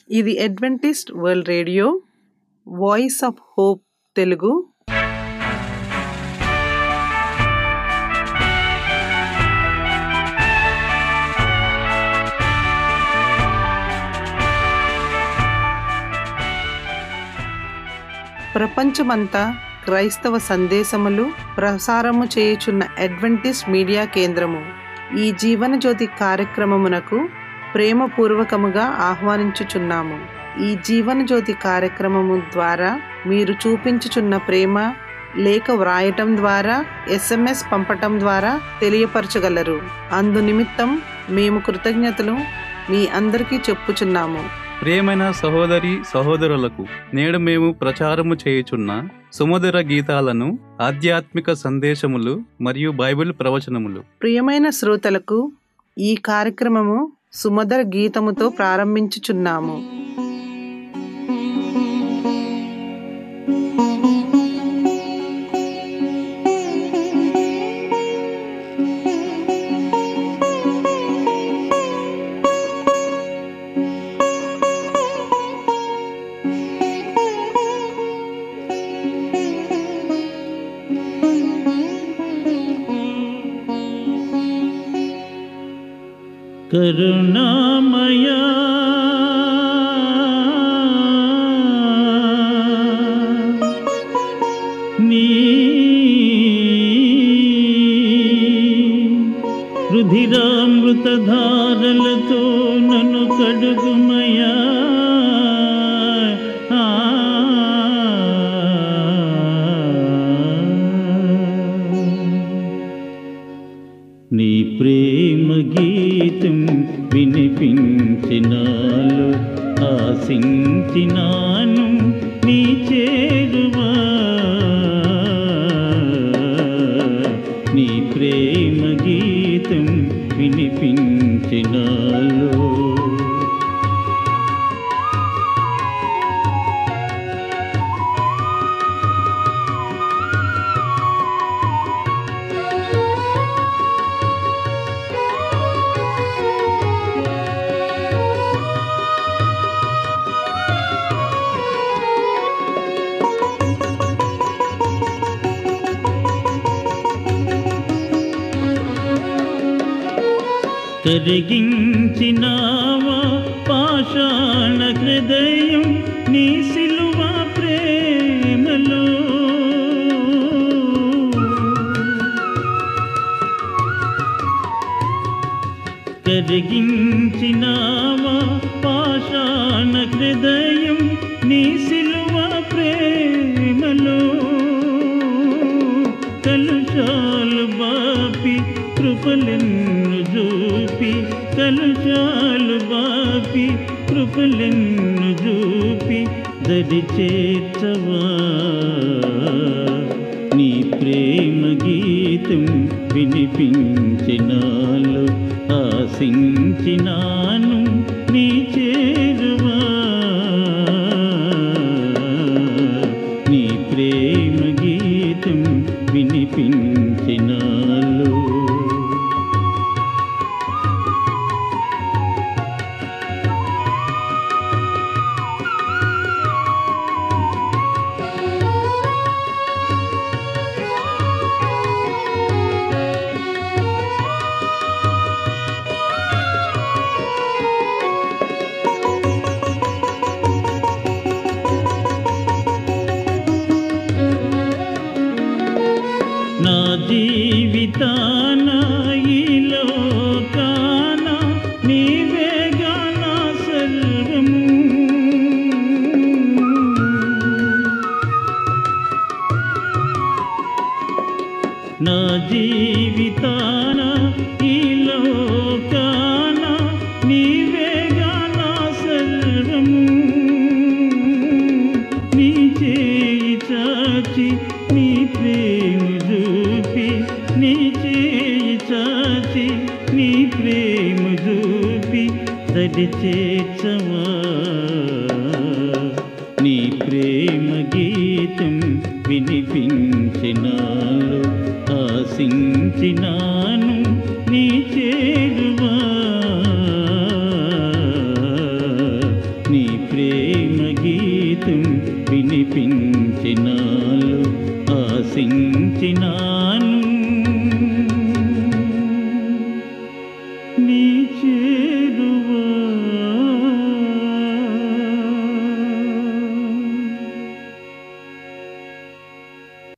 ఇది Adventist World Radio Voice of Hope Telugu ప్రపంచమంతా క్రైస్తవ సందేశములు ప్రసారము చేయుచున్న అడ్వెంటిస్ట్ మీడియా కేంద్రము ఈ జీవన జ్యోతి కార్యక్రమమునకు ప్రేమపూర్వకముగా ఆహ్వానించుచున్నాము ఈ జీవన జ్యోతి కార్యక్రమము ద్వారా మీరు చూపించుచున్న ప్రేమ లేఖ వ్రాయటం ద్వారా ఎస్ఎంఎస్ పంపటం ద్వారా తెలియపరచగలరు అందు నిమిత్తం మేము కృతజ్ఞతలు మీ అందరికీ చెప్పుచున్నాము ప్రియమైన సహోదరి సహోదరులకు నేడు మేము ప్రచారము చేయుచున్న సుమధుర గీతాలను ఆధ్యాత్మిక సందేశములు మరియు బైబిల్ ప్రవచనములు ప్రియమైన శ్రోతలకు ఈ కార్యక్రమము సుమధుర గీతముతో ప్రారంభించుచున్నాము కరుణామయా నీ రుధిరామృతధారలతో నన్ను కడుగుమయా నీ ప్రేమ గీతం వినిపించినాలు ఆశించినాను నీ చేరువా నీ ప్రేమ గీతం వినిపించినాలు కరిగించినావా పాషాణ హృదయం నీ సిలువ ప్రేమలో కరిగించినావా పాషాణ హృదయం నీ సిలువ ప్రేమలో కలుషాలు బాపి కృపలెన్ను చూపి కలుషాలు బాపి కృపలెన్ను చూపి దరి చేర్చవా నీ ప్రేమ గీతం వినిపించినాలు ఆశించినాను నీ చేరువా నీ ప్రేమ గీతం వినిపించినాలు నా జీవితాన ఈ లోకాన నీవేగా నా సర్వము నా జీవితాన ఈ లోకాన నీవేగా నా సర్వము నీ చేయి చాచి నీ ప్రేమ చూపి నీ చేయి చాచి నీ ప్రేమ చూపి దడి చేర్చవా నీ ప్రేమ గీతం వినిపించినాలు ఆశించినా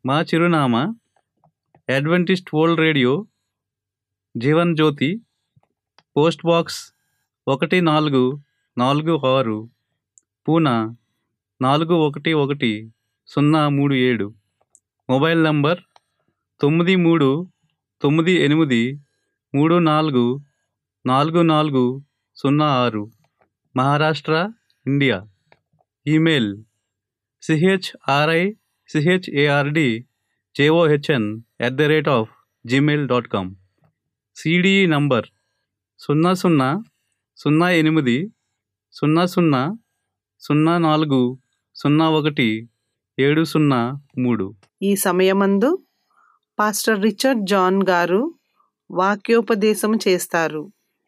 మా చిరునామా Adventist World Radio Jeevan Jyothi post box ఒకటి నాలుగు నాలుగు ఆరు పూనా నాలుగు ఒకటి ఒకటి సున్నా మూడు ఏడు మొబైల్ నంబర్ తొమ్మిది మూడు తొమ్మిది ఎనిమిది మూడు నాలుగు నాలుగు నాలుగు సున్నా ఆరు Maharashtra India email CHRI CHARD JOHN at the rate of Gmail dot com CDE number సున్నా సున్నా సున్నా ఎనిమిది సున్నా సున్నా సున్నా నాలుగు సున్నా ఒకటి ఏడు సున్నా మూడు ఈ సమయమందు పాస్టర్ రిచర్డ్ జాన్ గారు వాక్యోపదేశం చేస్తారు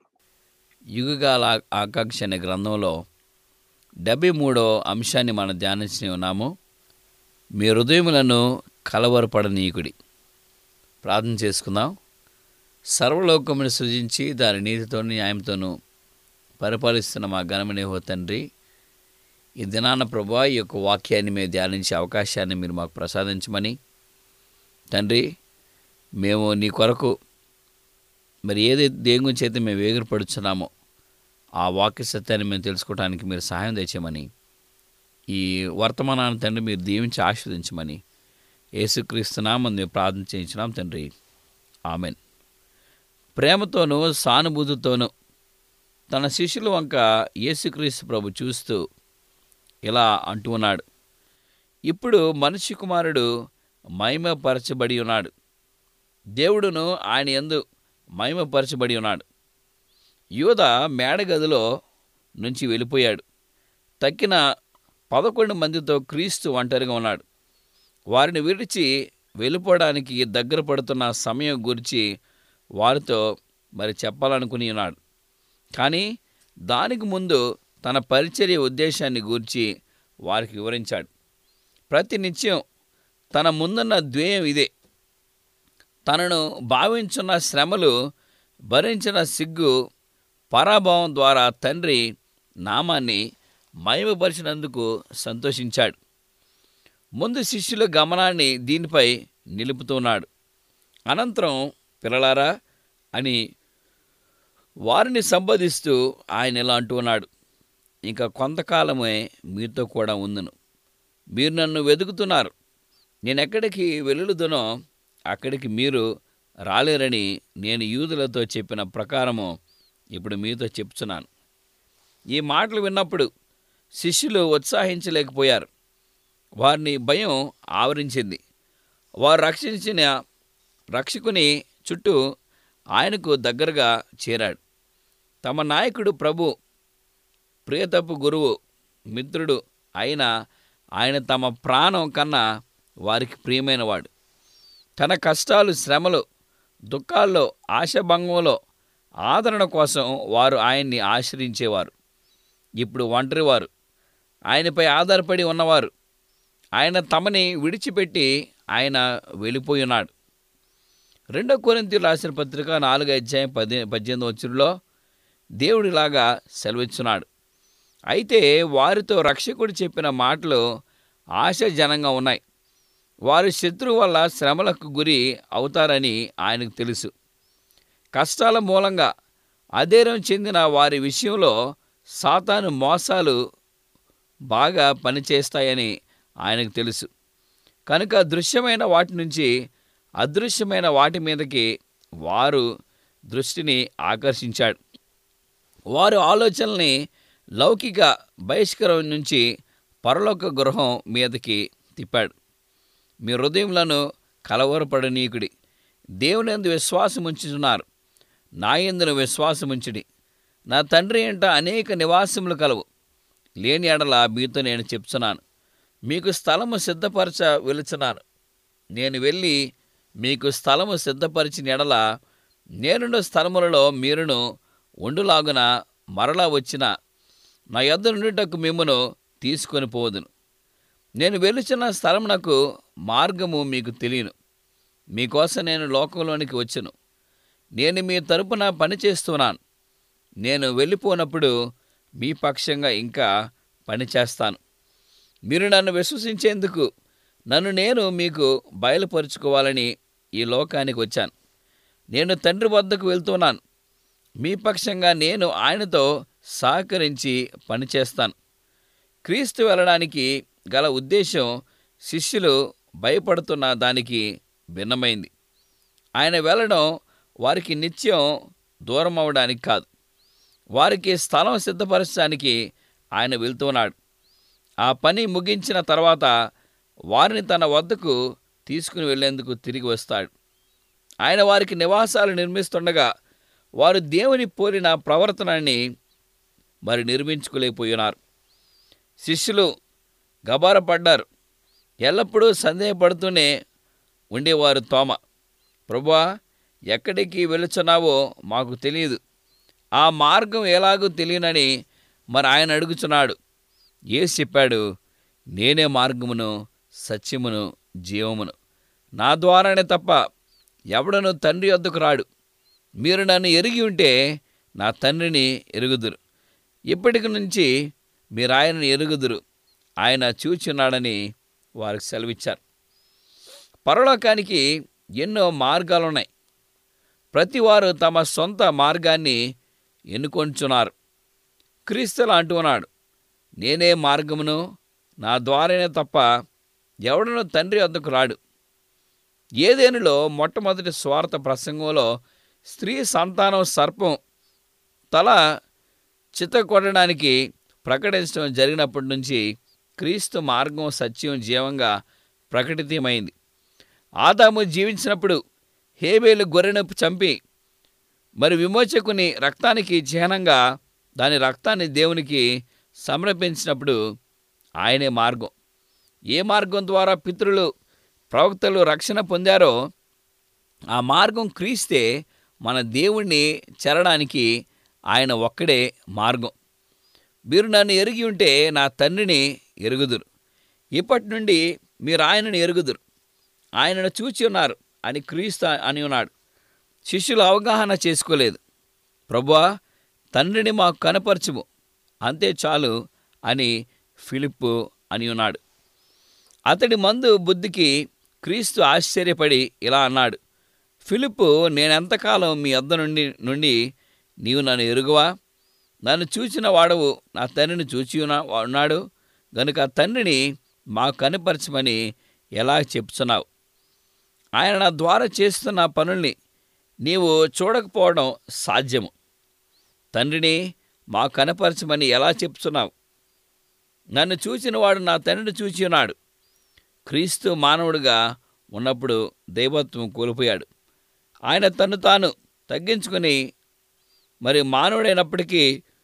యుగగాల ఆకాంక్ష అనే గ్రంథంలో డెబ్బై మూడో అంశాన్ని మనం ధ్యానించి ఉన్నాము మీ హృదయములను కలవరపడనీయుకుడి ప్రార్థన చేసుకుందాం సర్వలోకమును సృజించి దాని నీతితోను న్యాయంతోనూ పరిపాలిస్తున్న మా ఘనమనే హో తండ్రి ఈ దినాన ప్రభా ఈ యొక్క వాక్యాన్ని మేము ధ్యానించే అవకాశాన్ని మీరు మాకు ప్రసాదించమని తండ్రి మేము నీ కొరకు మరి ఏది దేని గురించి అయితే మేము వేగిరపడుచున్నామో ఆ వాక్య సత్యాన్ని మేము తెలుసుకోవడానికి మీరు సహాయం తెచ్చామని ఈ వర్తమానాన్ని తండ్రి మీరు దీవించి ఆస్వాదించమని యేసుక్రీస్తున్నామని మేము ప్రార్థన చేయించినాం తండ్రి ఆమెన్ ప్రేమతోనూ సానుభూతితోనూ తన శిష్యుల వంక యేసుక్రీస్తు ప్రభు చూస్తూ ఇలా అంటూ ఉన్నాడు ఇప్పుడు మనిషి కుమారుడు మహిమపరచబడి ఉన్నాడు దేవుడును ఆయన యందు మహిమపరచబడి ఉన్నాడు యూద మేడగదిలో నుంచి వెళ్ళిపోయాడు తక్కిన పదకొండు మందితో క్రీస్తు ఒంటరిగా ఉన్నాడు వారిని విడిచి వెళ్ళిపోవడానికి దగ్గర పడుతున్న సమయం గురించి వారితో మరి చెప్పాలనుకుని ఉన్నాడు కానీ దానికి ముందు తన పరిచర్య ఉద్దేశాన్ని గూర్చి వారికి వివరించాడు ప్రతి నిత్యం తన ముందున్న ధ్యేయం ఇదే తనను భావించున్న శ్రమలు భరించిన సిగ్గు పరాభవం ద్వారా తండ్రి నామాన్ని మహిమపరిచినందుకు సంతోషించాడు ముందు శిష్యుల గమనాన్ని దీనిపై నిలుపుతున్నాడు అనంతరం పిల్లలారా అని వారిని సంబోధిస్తూ ఆయన ఇలా అంటున్నాడు ఇంకా కొంతకాలమే మీతో కూడా ఉందును మీరు నన్ను వెతుకుతున్నారు నేను ఎక్కడికి వెళ్ళుదునో అక్కడికి మీరు రాలేరని నేను యూదులతో చెప్పిన ప్రకారము ఇప్పుడు మీతో చెప్తున్నాను ఈ మాటలు విన్నప్పుడు శిష్యులు ఉత్సాహించలేకపోయారు వారిని భయం ఆవరించింది వారు రక్షించిన రక్షకుని చుట్టూ ఆయనకు దగ్గరగా చేరాడు తమ నాయకుడు ప్రభు ప్రియతపు గురువు మిత్రుడు అయిన ఆయన తమ ప్రాణం కన్నా వారికి ప్రియమైనవాడు తన కష్టాలు శ్రమలు దుఃఖాల్లో ఆశభంగంలో ఆదరణ కోసం వారు ఆయన్ని ఆశ్రయించేవారు ఇప్పుడు ఒంటరివారు ఆయనపై ఆధారపడి ఉన్నవారు ఆయన తమని విడిచిపెట్టి ఆయన వెళ్ళిపోయి ఉన్నాడు రెండో కొరింతి రాసిన పత్రిక నాలుగు అధ్యాయం పది పద్దెనిమిది వచ్చుల్లో దేవుడిలాగా సెలవిచ్చున్నాడు అయితే వారితో రక్షకుడు చెప్పిన మాటలు ఆశాజనంగా ఉన్నాయి వారు శత్రువు వల్ల శ్రమలకు గురి అవుతారని ఆయనకు తెలుసు కష్టాల మూలంగా అధైర్యం చెందిన వారి విషయంలో సాతాను మోసాలు బాగా పనిచేస్తాయని ఆయనకు తెలుసు కనుక దృశ్యమైన వాటి నుంచి అదృశ్యమైన వాటి మీదకి వారు దృష్టిని ఆకర్షించాడు వారు ఆలోచనల్ని లౌకిక బహిష్కరం నుంచి పరలోక గృహం మీదకి తిప్పాడు మీ హృదయములను కలవరపడనీకుడి దేవుని ఎందు విశ్వాసం ఉంచుతున్నారు నా ఎందును విశ్వాసం ఉంచుడి నా తండ్రి ఎంట అనేక నివాసములు కలవు లేని ఎడల మీతో నేను చెప్తున్నాను మీకు స్థలము సిద్ధపరచ వెలుచున్నాను నేను వెళ్ళి మీకు స్థలము సిద్ధపరిచిన ఎడల నేనున్న స్థలములలో మీరును ఉండులాగున మరలా వచ్చిన నా యొద్ద నుండుటకు మిమ్మను తీసుకొని పోదును నేను వెలుచున్న స్థలమునకు మార్గము మీకు తెలియను మీకోసం నేను లోకంలోనికి వచ్చును నేను మీ తరపున పని చేస్తున్నాను నేను వెళ్ళిపోనప్పుడు మీ పక్షంగా ఇంకా పని చేస్తాను మీరు నన్ను విశ్వసించేందుకు నన్ను నేను మీకు బయలుపరుచుకోవాలని ఈ లోకానికి వచ్చాను నేను తండ్రి వద్దకు వెళ్తున్నాను మీ పక్షంగా నేను ఆయనతో సహకరించి పనిచేస్తాను క్రీస్తు వెళ్ళడానికి గల ఉద్దేశం శిష్యులు భయపడుతున్న దానికి భిన్నమైంది ఆయన వెళ్ళడం వారికి నిత్యం దూరం అవడానికి కాదు వారికి స్థలం సిద్ధపరచడానికి ఆయన వెళ్తున్నాడు ఆ పని ముగించిన తర్వాత వారిని తన వద్దకు తీసుకుని వెళ్ళేందుకు తిరిగి వస్తాడు ఆయన వారికి నివాసాలు నిర్మిస్తుండగా వారు దేవుని పోలిన ప్రవర్తనని మరి నిర్మించుకోలేకపోయినారు శిష్యులు గబారపడ్డారు ఎల్లప్పుడూ సందేహపడుతూనే ఉండేవారు తోమ ప్రభువా ఎక్కడికి వెళుచున్నావో మాకు తెలియదు ఆ మార్గం ఎలాగో తెలియనని మరి ఆయన అడుగుచున్నాడు ఏసు చెప్పాడు నేనే మార్గమును సత్యమును జీవమును నా ద్వారానే తప్ప ఎవడను తండ్రి వద్దకు రాడు మీరు నన్ను ఎరిగి ఉంటే నా తండ్రిని ఎరుగుదురు ఇప్పటికి నుంచి మీరు ఆయనను ఎరుగుదురు ఆయన చూచున్నాడని వారికి సెలవిచ్చారు పరలోకానికి ఎన్నో మార్గాలున్నాయి ప్రతివారు తమ సొంత మార్గాన్ని ఎన్నుకొంచున్నారు క్రీస్తులు అంటున్నాడు నేనే మార్గమును నా ద్వారానే తప్ప ఎవడను తండ్రి వద్దకు రాడు ఏదేనులో మొట్టమొదటి స్వార్థ ప్రసంగంలో స్త్రీ సంతానం సర్పం తల చిత్తకొట్టడానికి ప్రకటించడం జరిగినప్పటి నుంచి క్రీస్తు మార్గం సత్యం జీవంగా ప్రకటితమైంది ఆదాము జీవించినప్పుడు హేబేలు గొర్రెను చంపి మరి విమోచకుని రక్తానికి చిహ్నంగా దాని రక్తాన్ని దేవునికి సమర్పించినప్పుడు ఆయనే మార్గం ఏ మార్గం ద్వారా పితరులు ప్రవక్తలు రక్షణ పొందారో ఆ మార్గం క్రీస్తే మన దేవుణ్ణి చేరడానికి ఆయన ఒక్కడే మార్గం మీరు నన్ను ఎరిగి ఉంటే నా తండ్రిని ఎరుగుదురు ఇప్పటి నుండి మీరు ఆయనను ఎరుగుదురు ఆయనను చూచి ఉన్నారు అని క్రీస్తు అని ఉన్నాడు శిష్యులు అవగాహన చేసుకోలేదు ప్రభువా తండ్రిని మాకు కనపరచుము అంతే చాలు అని ఫిలిప్పు అని ఉన్నాడు అతడి మందు బుద్ధికి క్రీస్తు ఆశ్చర్యపడి ఇలా అన్నాడు ఫిలిప్పు నేనెంతకాలం మీ వద్ద నుండి నుండి నీవు నన్ను ఎరుగువా నన్ను చూచిన వాడవు నా తండ్రిని చూచి ఉన్నా- ఉన్నాడు గనుక తండ్రిని మాకు కనపరచమని ఎలా చెప్తున్నావు ఆయన నా ద్వారా చేస్తున్న పనుల్ని నీవు చూడకపోవడం సాధ్యము తండ్రిని మాకు కనపరచమని ఎలా చెప్తున్నావు నన్ను చూచిన వాడు నా తండ్రిని చూచి ఉన్నాడు క్రీస్తు మానవుడిగా ఉన్నప్పుడు దైవత్వం కోల్పోయాడు ఆయన తను తాను తగ్గించుకొని మరి మానవుడైనప్పటికీ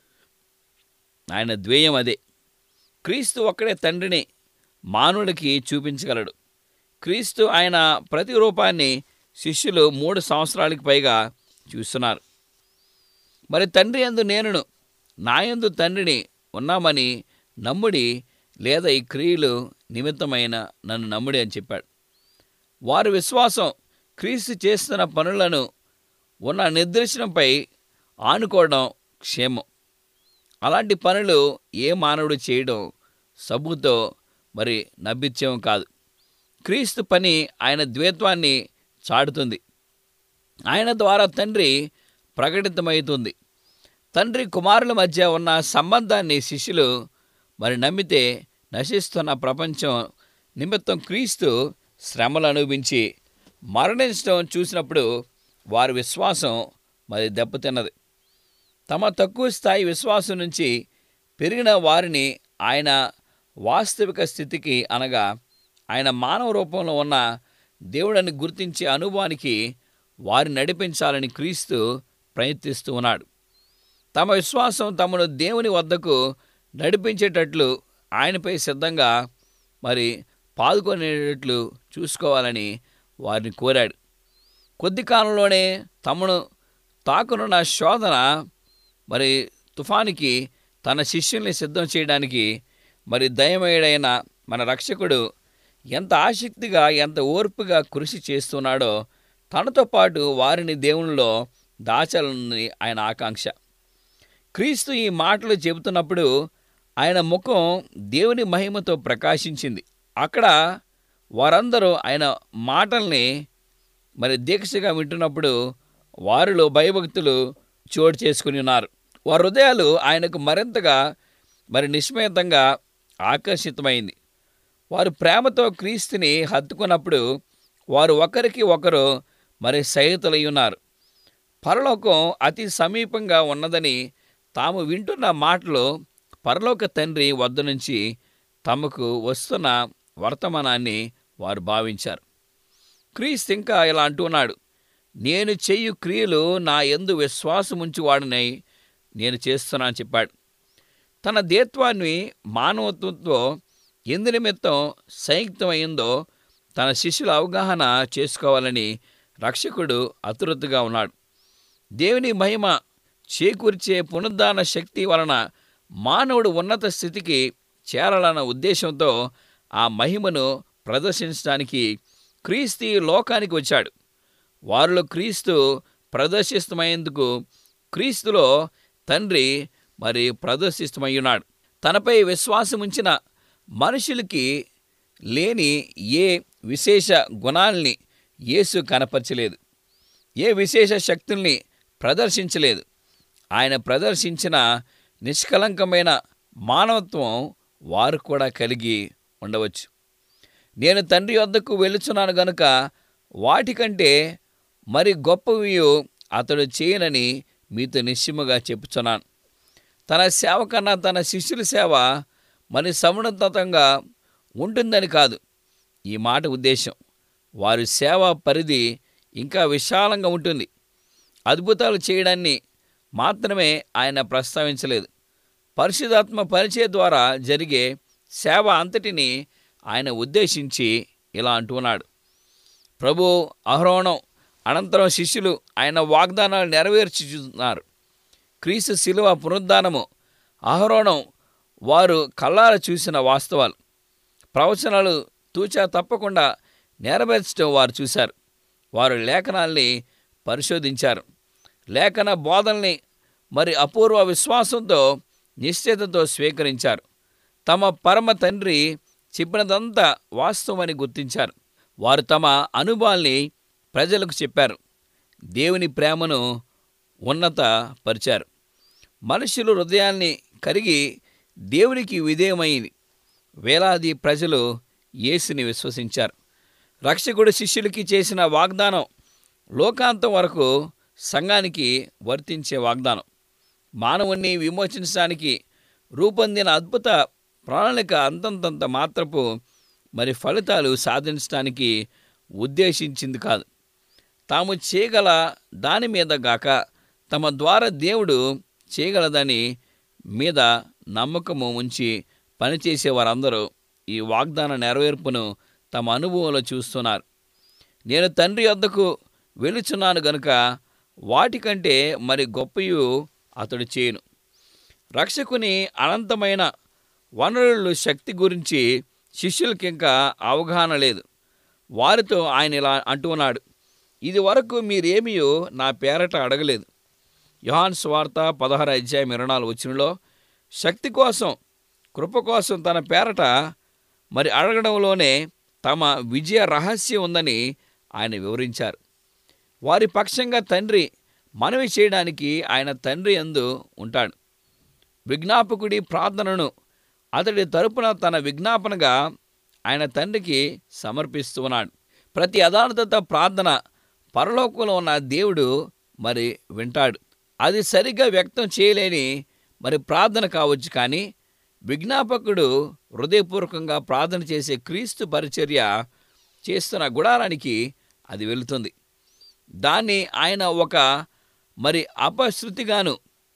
ఆయన ద్వేయం అదే క్రీస్తు ఒక్కడే తండ్రిని మానవుడికి చూపించగలడు క్రీస్తు ఆయన ప్రతి రూపాన్ని శిష్యులు మూడు సంవత్సరాలకు పైగా చూస్తున్నారు మరి తండ్రి యందు నేనును నా యందు తండ్రిని ఉన్నామని నమ్ముడి లేదా ఈ క్రియలు నిమిత్తమైన నన్ను నమ్ముడి అని చెప్పాడు వారి విశ్వాసం క్రీస్తు చేస్తున్న పనులను ఉన్న నిర్దేశనంపై ఆనుకోవడం క్షేమం అలాంటి పనులు ఏ మానవుడు చేయడం సబ్బుతో మరి నభిత్యం కాదు క్రీస్తు పని ఆయన ద్వేత్వాన్ని చాటుతుంది ఆయన ద్వారా తండ్రి ప్రకటితమవుతుంది తండ్రి కుమారుల మధ్య ఉన్న సంబంధాన్ని శిష్యులు మరి నమ్మితే నశిస్తున్న ప్రపంచం నిమిత్తం క్రీస్తు శ్రమలు అనుభవించి మరణించడం చూసినప్పుడు వారి విశ్వాసం మరి దెబ్బతిన్నది తమ తక్కువ స్థాయి విశ్వాసం నుంచి పెరిగిన వారిని ఆయన వాస్తవిక స్థితికి అనగా ఆయన మానవ రూపంలో ఉన్న దేవుడని గుర్తించే అనుభవానికి వారిని నడిపించాలని క్రీస్తు ప్రయత్నిస్తూ ఉన్నాడు తమ విశ్వాసం తమను దేవుని వద్దకు నడిపించేటట్లు ఆయనపై సిద్ధంగా మరి పాల్గొనేటట్లు చూసుకోవాలని వారిని కోరాడు కొద్ది కాలంలోనే తమను తాకునున్న శోధన మరి తుఫానికి తన శిష్యుల్ని సిద్ధం చేయడానికి మరి దయమేడైన మన రక్షకుడు ఎంత ఆసక్తిగా ఎంత ఓర్పుగా కృషి చేస్తున్నాడో తనతో పాటు వారిని దేవునిలో దాచాలని ఆయన ఆకాంక్ష క్రీస్తు ఈ మాటలు చెబుతున్నప్పుడు ఆయన ముఖం దేవుని మహిమతో ప్రకాశించింది అక్కడ వారందరూ ఆయన మాటల్ని మరి దీక్షగా వింటున్నప్పుడు వారిలో భయభక్తులు చోటు చేసుకుని ఉన్నారు వారి హృదయాలు ఆయనకు మరింతగా మరి నిష్మేతంగా ఆకర్షితమైంది వారు ప్రేమతో క్రీస్తుని హత్తుకున్నప్పుడు వారు ఒకరికి ఒకరు మరి సహితులై ఉన్నారు పరలోకం అతి సమీపంగా ఉన్నదని తాము వింటున్న మాటలు పరలోక తండ్రి వద్ద నుంచి తమకు వస్తున్న వర్తమానాన్ని వారు భావించారు క్రీస్తు ఇంకా ఇలా అంటున్నాడు నేను చెయ్యు క్రియలు నా ఎందు విశ్వాసముంచువాడనై నేను చేస్తున్నానని చెప్పాడు తన దేత్వాన్ని మానవత్వంతో ఎందు నిమిత్తం సంయుక్తమైందో తన శిష్యుల అవగాహన చేసుకోవాలని రక్షకుడు అతురతుగా ఉన్నాడు దేవుని మహిమ చేకూర్చే పునరుద్ధాన శక్తి వలన మానవుడు ఉన్నత స్థితికి చేరాలన్న ఉద్దేశంతో ఆ మహిమను ప్రదర్శించడానికి క్రీస్తు ఈ లోకానికి వచ్చాడు వారిలో క్రీస్తు ప్రదర్శిస్తమైనందుకు క్రీస్తులో తండ్రి మరి ప్రదర్శిస్తమై ఉన్నాడు తనపై విశ్వాసం ఉంచిన మనుషులకి లేని ఏ విశేష గుణాల్ని యేసు కనపరచలేదు ఏ విశేష శక్తుల్ని ప్రదర్శించలేదు ఆయన ప్రదర్శించిన నిష్కలంకమైన మానవత్వం వారు కూడా కలిగి ఉండవచ్చు నేను తండ్రి వద్దకు వెళుచున్నాను గనుక వాటికంటే మరి గొప్పవి అతడు చేయనని మీతో నిశ్చయముగా చెప్పుచున్నాను తన సేవ కన్నా తన శిష్యుల సేవ మరి సమున్నతంగా ఉంటుందని కాదు ఈ మాట ఉద్దేశం వారి సేవ పరిధి ఇంకా విశాలంగా ఉంటుంది అద్భుతాలు చేయడాన్ని మాత్రమే ఆయన ప్రస్తావించలేదు పరిశుధాత్మ పరిచయ ద్వారా జరిగే సేవ అంతటిని ఆయన ఉద్దేశించి ఇలా అంటున్నాడు ప్రభు అహరోణం అనంతరం శిష్యులు ఆయన వాగ్దానాలు నెరవేర్చుచున్నారు క్రీస్తు శిలువ పునరుద్ధానము అహరోణం వారు కళ్ళార చూసిన వాస్తవాలు ప్రవచనాలు తూచా తప్పకుండా నెరవేర్చడం వారు చూశారు వారు లేఖనాల్ని పరిశోధించారు లేఖన బోధల్ని మరి అపూర్వ విశ్వాసంతో నిశ్చయతతో స్వీకరించారు తమ పరమ తండ్రి చెప్పినదంతా వాస్తవమని గుర్తించారు వారు తమ అనుభవాల్ని ప్రజలకు చెప్పారు దేవుని ప్రేమను ఉన్నత పరిచారు మనుషులు హృదయాల్ని కరిగి దేవునికి విధేయమైంది వేలాది ప్రజలు యేసుని విశ్వసించారు రక్షకుడు శిష్యులకి చేసిన వాగ్దానం లోకాంతం వరకు సంఘానికి వర్తించే వాగ్దానం మానవుణ్ణి విమోచించడానికి రూపొందిన అద్భుత ప్రణాళిక అంతంతంత మాత్రపు మరి ఫలితాలు సాధించడానికి ఉద్దేశించింది కాదు తాము చేయగల దాని మీద గాక తమ ద్వారా దేవుడు చేయగలదని మీద నమ్మకము ఉంచి పనిచేసే వారందరూ ఈ వాగ్దాన నెరవేర్పును తమ అనుభవంలో చూస్తున్నారు నేను తండ్రి వద్దకు వెలుచున్నాను గనుక వాటికంటే మరి గొప్పయు అతడు చేయను రక్షకుని అనంతమైన వనరుల శక్తి గురించి శిష్యులకి ఇంకా అవగాహన లేదు వారితో ఆయన ఇలా అంటున్నాడు ఇది వరకు మీరేమియో నా పేరట అడగలేదు యోహాన్ స్వార్త పదహారు అధ్యాయం ఇరవై నాలుగు వచ్చినలో శక్తి కోసం కృప కోసం తన పేరట మరి అడగడంలోనే తమ విజయ రహస్యం ఉందని ఆయన వివరించారు వారి పక్షంగా తండ్రి మనవి చేయడానికి ఆయన తండ్రి ఎందు ఉంటాడు విజ్ఞాపకుడి ప్రార్థనను అతడి తరపున తన విజ్ఞాపనగా ఆయన తండ్రికి సమర్పిస్తున్నాడు ప్రతి యథార్థత ప్రార్థన పరలోకంలో ఉన్న దేవుడు మరి వింటాడు అది సరిగ్గా వ్యక్తం చేయలేని మరి ప్రార్థన కావచ్చు కానీ విజ్ఞాపకుడు హృదయపూర్వకంగా ప్రార్థన చేసే క్రీస్తు పరిచర్య చేస్తున్న గుడారానికి అది వెళుతుంది దాన్ని ఆయన ఒక మరి అపశృతిగాను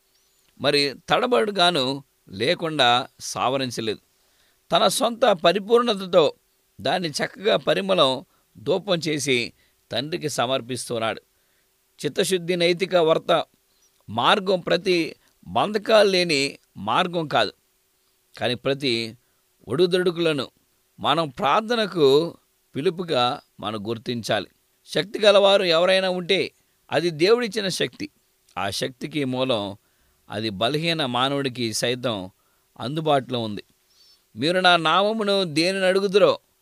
మరి తడబడుగాను లేకుండా సావరించలేదు తన సొంత పరిపూర్ణతతో దాన్ని చక్కగా పరిమళం ధూపం చేసి తండ్రికి సమర్పిస్తున్నాడు చిత్తశుద్ధి నైతిక వర్త మార్గం ప్రతి బంధకాలు లేని మార్గం కాదు కానీ ప్రతి ఒడుదొడుకులను మనం ప్రార్థనకు పిలుపుగా మనం గుర్తించాలి శక్తి గలవారు ఎవరైనా ఉంటే అది దేవుడిచ్చిన శక్తి ఆ శక్తికి మూలం అది బలహీన మానవుడికి సైతం అందుబాటులో ఉంది మీరు నా నామమును దేనిని అడుగుదురో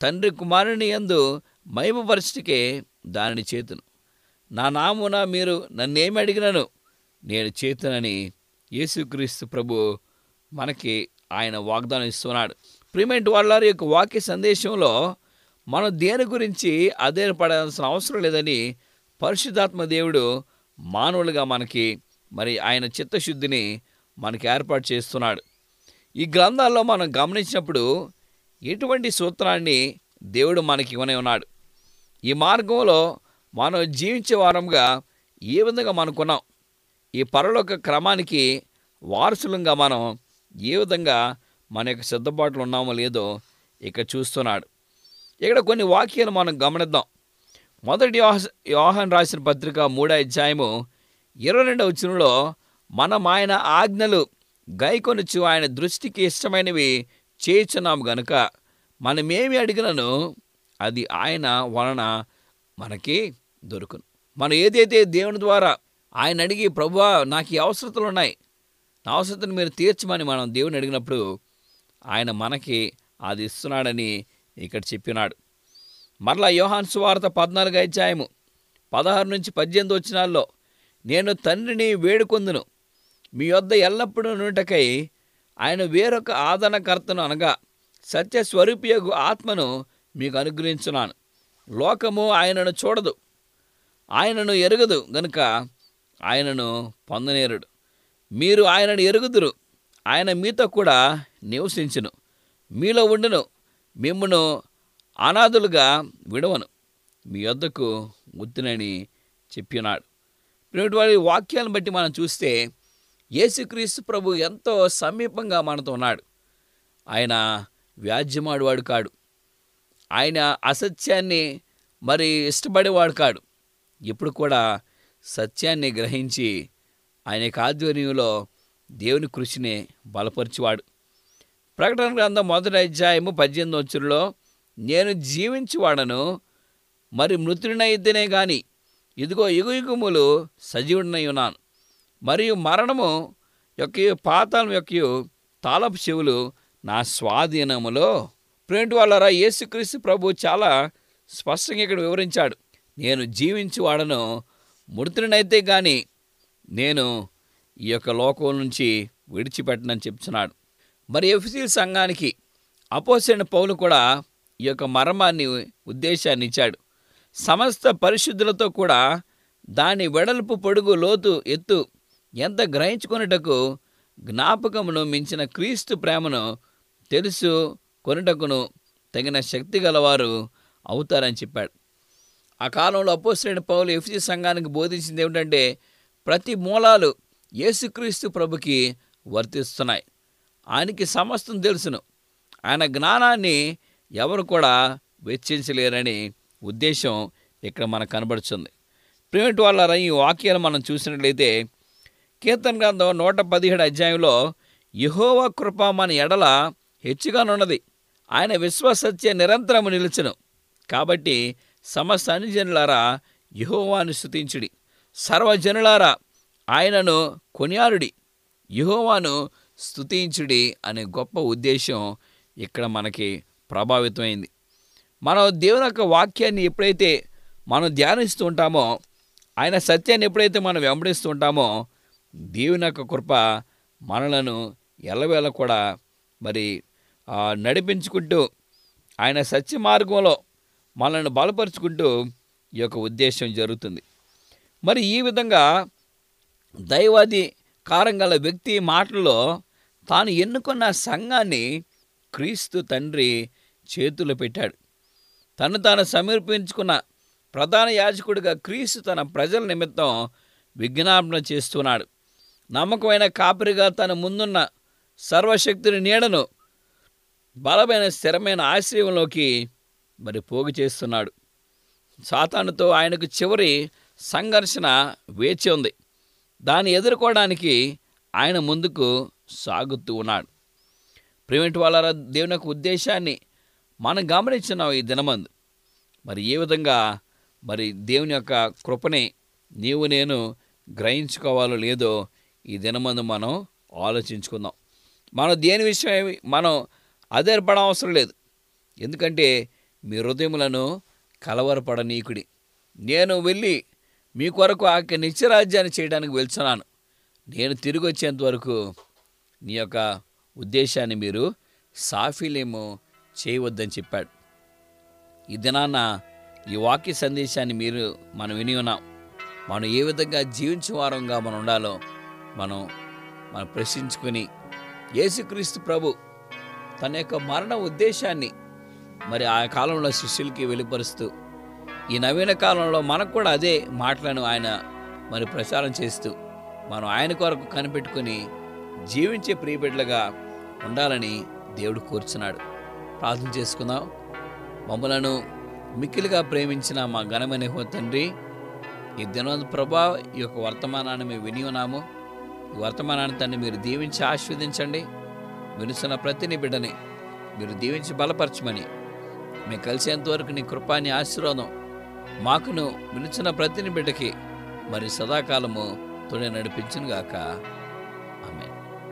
తండ్రి కుమారుని యందు మహిమపరచుటకే దానిని చేతును నా నామున మీరు నన్నేమి అడిగినను నేను చేతునని యేసుక్రీస్తు ప్రభు మనకి ఆయన వాగ్దానం ఇస్తున్నాడు ప్రిమెంట్ వాళ్ళ యొక్క వాక్య సందేశంలో మనం దేని గురించి అధైర్యపడాల్సిన అవసరం లేదని పరిశుద్ధాత్మ దేవుడు మానవులుగా మనకి మరి ఆయన చిత్తశుద్ధిని మనకి ఏర్పాటు చేస్తున్నాడు ఈ గ్రంథాల్లో మనం గమనించినప్పుడు ఎటువంటి సూత్రాన్ని దేవుడు మనకి ఇవ్వనే ఉన్నాడు ఈ మార్గంలో మనం జీవించే వారంగా ఏ విధంగా మనకున్నాం ఈ పరలోక క్రమానికి వారసులంగా మనం ఏ విధంగా మన యొక్క సిద్ధపాట్లు ఉన్నామో లేదో ఇక్కడ చూస్తున్నాడు ఇక్కడ కొన్ని వాక్యాలు మనం గమనిద్దాం మొదటి యోహ యోహాన్ రాసిన పత్రిక మూడో అధ్యాయము ఇరవై రెండవ వచనంలో మనం ఆయన ఆజ్ఞలు గైకొనుచు ఆయన దృష్టికి ఇష్టమైనవి చేయుచున్నాము గనుక మనమేమి అడిగినను అది ఆయన వలన మనకి దొరుకును మనం ఏదైతే దేవుని ద్వారా ఆయన అడిగి ప్రభువా నాకు ఈ అవసరతలు ఉన్నాయి నా అవసరతను మీరు తీర్చమని మనం దేవుని అడిగినప్పుడు ఆయన మనకి అది ఇస్తున్నాడని ఇక్కడ చెప్పినాడు మరలా యోహాన్ సువార్త పద్నాలుగు అధ్యాయము పదహారు నుంచి పద్దెనిమిది వచ్చినాల్లో నేను తండ్రిని వేడుకొందును మీ వద్ద ఎల్లప్పుడూ నుంటకై ఆయన వేరొక ఆదరణకర్తను అనగా సత్యస్వరూపియగు ఆత్మను మీకు అనుగ్రహించున్నాను లోకము ఆయనను చూడదు ఆయనను ఎరగదు గనుక ఆయనను పొందనేరుడు మీరు ఆయనను ఎరుగుదురు ఆయన మీతో కూడా నివసించును మీలో ఉండును మిమ్మును అనాథులుగా విడవను మీ వద్దకు గుర్తునని చెప్పినాడు ఇటువంటి వారి వాక్యాలను బట్టి మనం చూస్తే యేసుక్రీస్తు ప్రభు ఎంతో సమీపంగా మనతో ఉన్నాడు ఆయన వ్యాజ్యమాడువాడు కాడు ఆయన అసత్యాన్ని మరి ఇష్టపడేవాడు కాడు ఇప్పుడు కూడా సత్యాన్ని గ్రహించి ఆయన యొక్క ఆధ్వర్యంలో దేవుని కృషిని బలపరిచేవాడు ప్రకటన గ్రంథం మొదటి అధ్యాయము పద్దెనిమిది వచ్చుల్లో నేను జీవించువాడను మరి మృతుడినైతేనే గాని ఇదిగో యుగ యుగములు సజీవుడినై ఉన్నాను మరియు మరణము యొక్క పాతాళం యొక్క తాళపు చెవులు నా స్వాధీనములో ప్రేంటి వాళ్ళరా యేసుక్రీస్తు ప్రభు చాలా స్పష్టంగా ఇక్కడ వివరించాడు నేను జీవించువాడను మృతుడినైతే కానీ నేను ఈ యొక్క లోకం నుంచి విడిచిపెట్టనని చెప్తున్నాడు మరి ఎఫ్సీ సంఘానికి అపోసైన పౌలు కూడా ఈ యొక్క మర్మాన్ని ఉద్దేశాన్ని ఇచ్చాడు సమస్త పరిశుద్ధులతో కూడా దాని వెడల్పు పొడుగు లోతు ఎత్తు ఎంత గ్రహించుకొనుటకు జ్ఞాపకమును మించిన క్రీస్తు ప్రేమను తెలుసు కొనుటకును తగిన శక్తి గలవారు అవుతారని చెప్పాడు ఆ కాలంలో అపోసరైన పౌలు ఎఫ్సి సంఘానికి బోధించింది ఏమిటంటే ప్రతి మూలాలు యేసుక్రీస్తు ప్రభుకి వర్తిస్తున్నాయి ఆయనకి సమస్తం తెలుసును ఆయన జ్ఞానాన్ని ఎవరు కూడా వెచ్చించలేరని ఉద్దేశం ఇక్కడ మనకు కనబడుతుంది ప్రిమిట్ వాళ్ళ ఈ వాక్యాలు మనం చూసినట్లయితే కీర్తన గ్రంథం నూట పదిహేడు అధ్యాయంలో యహోవ కృప మన ఎడల హెచ్చుగానున్నది ఆయన విశ్వసత్య నిరంతరము నిలుచును కాబట్టి సమస్త అనుజనులారా యహోవాను స్థుతించుడి సర్వజనులారా ఆయనను కొనియారుడి యహోవాను స్తుతించుడి అనే గొప్ప ఉద్దేశం ఇక్కడ మనకి ప్రభావితమైంది మనం దేవుని యొక్క వాక్యాన్ని ఎప్పుడైతే మనం ధ్యానిస్తూ ఉంటామో ఆయన సత్యాన్ని ఎప్పుడైతే మనం వెంబడిస్తూ ఉంటామో దేవుని యొక్క కృప మనలను ఎల్లవేళ కూడా మరి ఆ, నడిపించుకుంటూ ఆయన సత్య మార్గంలో మనల్ని బలపరుచుకుంటూ ఈ యొక్క ఉద్దేశం జరుగుతుంది మరి ఈ విధంగా దైవాది కారంగల వ్యక్తి మాటల్లో తాను ఎన్నుకున్న సంఘాన్ని క్రీస్తు తండ్రి చేతులు పెట్టాడు తను తాను సమర్పించుకున్న ప్రధాన యాజకుడిగా క్రీస్తు తన ప్రజల నిమిత్తం విజ్ఞాపన చేస్తున్నాడు నమ్మకమైన కాపరిగా తన ముందున్న సర్వశక్తిని నీడను బలమైన స్థిరమైన ఆశ్రయంలోకి మరి పోగు చేస్తున్నాడు సాతానుతో ఆయనకు చివరి సంఘర్షణ వేచి ఉంది దాన్ని ఎదుర్కోవడానికి ఆయన ముందుకు సాగుతూ ఉన్నాడు ప్రేమిటి వాళ్ళ దేవుని యొక్క ఉద్దేశాన్ని మనం గమనించున్నాం ఈ దినమందు మరి ఏ విధంగా మరి దేవుని యొక్క కృపని నీవు నేను గ్రహించుకోవాలో లేదో ఈ దినమందు మనం ఆలోచించుకుందాం మనం దేని విషయం మనం అదేర్పడం అవసరం లేదు ఎందుకంటే మీ హృదయములను కలవరపడనీకుడి నేను వెళ్ళి మీ కొరకు ఆ యొక్క నిత్యరాజ్యాన్ని చేయడానికి వెళ్తున్నాను నేను తిరిగి వచ్చేంత వరకు నీ యొక్క ఉద్దేశాన్ని మీరు సాఫీలేమో చేయవద్దని చెప్పాడు ఈ దినాన ఈ వాక్య సందేశాన్ని మీరు మనం విని ఉన్నాం మనం ఏ విధంగా జీవించే వారంగా మనం ఉండాలో మనం మనం ప్రశ్నించుకొని యేసుక్రీస్తు ప్రభు తన యొక్క మరణ ఉద్దేశాన్ని మరి ఆ కాలంలో శిష్యులకి వెలుపరుస్తూ ఈ నవీన కాలంలో మనకు కూడా అదే మాటలను ఆయన మరి ప్రచారం చేస్తూ మనం ఆయన కొరకు కనిపెట్టుకొని జీవించే ప్రియబిడ్డలుగా ఉండాలని దేవుడు కోరుచున్నాడు ప్రార్థన చేసుకుందాం మమ్మలను మిక్కిలిగా ప్రేమించిన మా ఘనమైన యెహోవా తండ్రి ఈ దినోద్ ప్రభా ఈ యొక్క వర్తమానాన్ని మేము విని ఉన్నాము ఈ వర్తమానాన్ని తండ్రి మీరు దీవించి ఆస్వాదించండి వినుస్తున్న ప్రతి నీ బిడ్డని మీరు దీవించి బలపరచమని మేము కలిసేంత వరకు నీ కృపాని ఆశీర్వాదం మాకును వినుచున్న ప్రతి నీ బిడ్డకి మరి సదాకాలము తోడే నడిపించును గాక ఆమె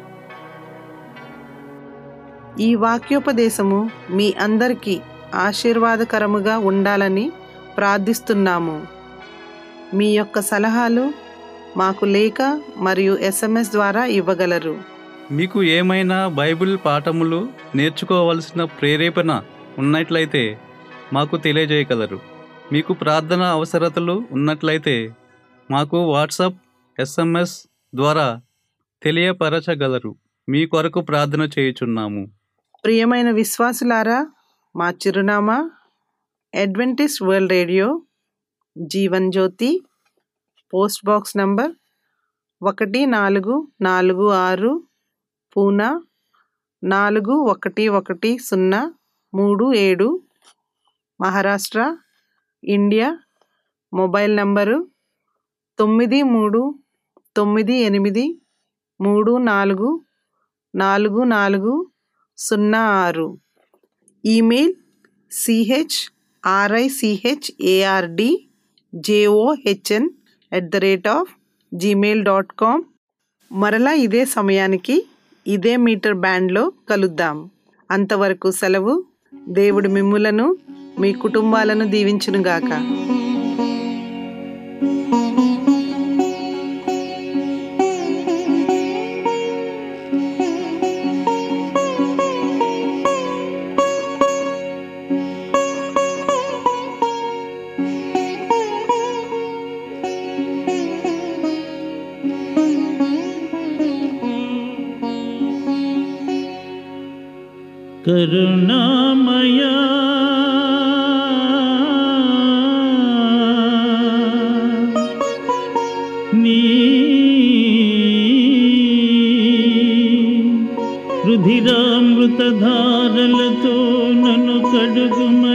ఈ వాక్యోపదేశము మీ అందరికీ ఆశీర్వాదకరముగా ఉండాలని ప్రార్థిస్తున్నాము మీ యొక్క సలహాలు మాకు లేఖ మరియు ఎస్ఎంఎస్ ద్వారా ఇవ్వగలరు మీకు ఏమైనా బైబిల్ పాఠములు నేర్చుకోవలసిన ప్రేరేపణ ఉన్నట్లయితే మాకు తెలియజేయగలరు మీకు ప్రార్థన అవసరతలు ఉన్నట్లయితే మాకు వాట్సాప్ ఎస్ఎంఎస్ ద్వారా తెలియపరచగలరు మీ కొరకు ప్రార్థన చేయుచున్నాము ప్రియమైన విశ్వాసులారా మా చిరునామా Adventist World Radio Jeevan Jyothi post box number ఒకటి నాలుగు నాలుగు ఆరు పూనా నాలుగు ఒకటి ఒకటి సున్నా మూడు ఏడు మహారాష్ట్ర ఇండియా మొబైల్ నంబరు తొమ్మిది మూడు తొమ్మిది ఎనిమిది మూడు నాలుగు నాలుగు నాలుగు సున్నా ఆరు email CH RICH ARD JOHN at the rate of Gmail dot com మరలా ఇదే సమయానికి ఇదే మీటర్ బ్యాండ్లో కలుద్దాం అంతవరకు సెలవు దేవుడు మిమ్ములను మీ కుటుంబాలను దీవించునుగాక కరుణామయా నీ రుధిరామృతధారలతో నన్ను కడుగుమ